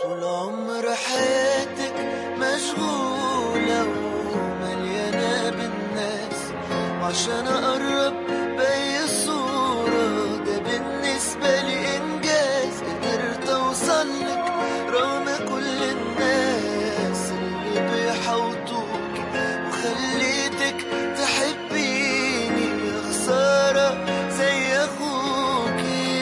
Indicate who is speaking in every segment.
Speaker 1: طول عمر حياتك مشغولة ومليانة بالناس وعشان أقرب بأي صورة ده بالنسبة لي إنجاز قدرت أوصلك رغم كل الناس اللي بيحوطوك وخليتك تحبيني يا خسارة زي أخوكي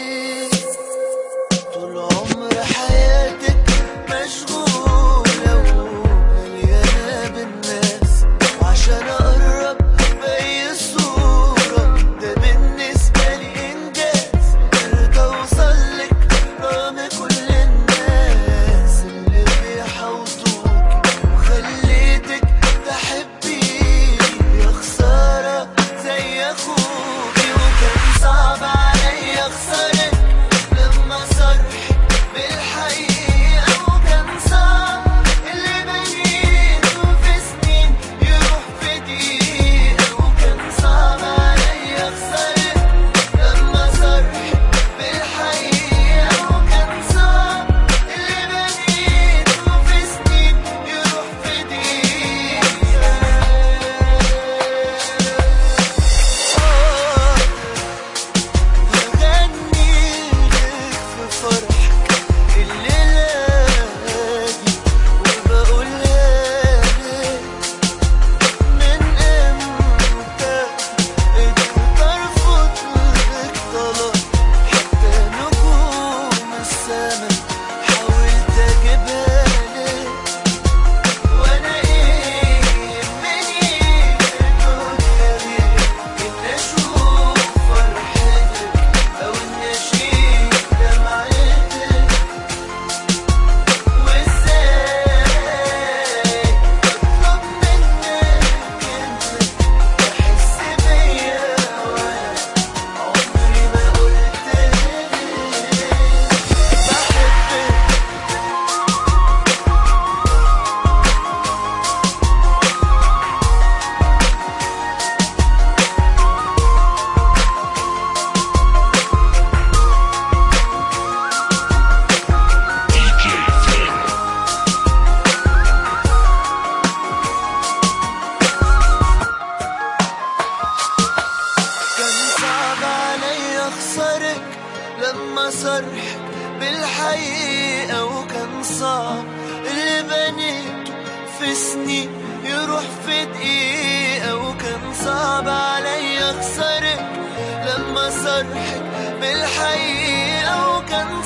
Speaker 1: طول عمر حياتك مشغولة ومليانة بالناس وعشان أقرب بأي صورة ده بالنسبة لي إنجاز قدرت أوصلك رغم كل الناس اللي بيحوطوك وخليتك تحبيني يا خسارة زي أخوكي وكان صعب عليا أخسرك لما صرحك بالحقيقة وكان صعب اللي بنيته في سنين يروح في دقيقة وكان صعب عليا أخسرك لما صرحك بالحقيقة وكان صعب اللي بنيته في سنين يروح في دقيقة بغني لك في فرحك الليلة دي وبقولها لك من امتى قدرت ارفض لك طلب حتى نجوم السما حاولت اجيبها لك وانا ايه يهمني الدنيا دي ان اشوف فرحتك او ان اشيل دمعتك وازاي اطلب منك انت تحس بيا وانا عمري ما قلت لك بحبك كان صعب علي اخسرك لما صرحك بالحقيقة وكان صعب اللي بنيته في سنين يروح في دقيقة وكان صعب علي اخسرك لما صرحك بالحقيقة وكان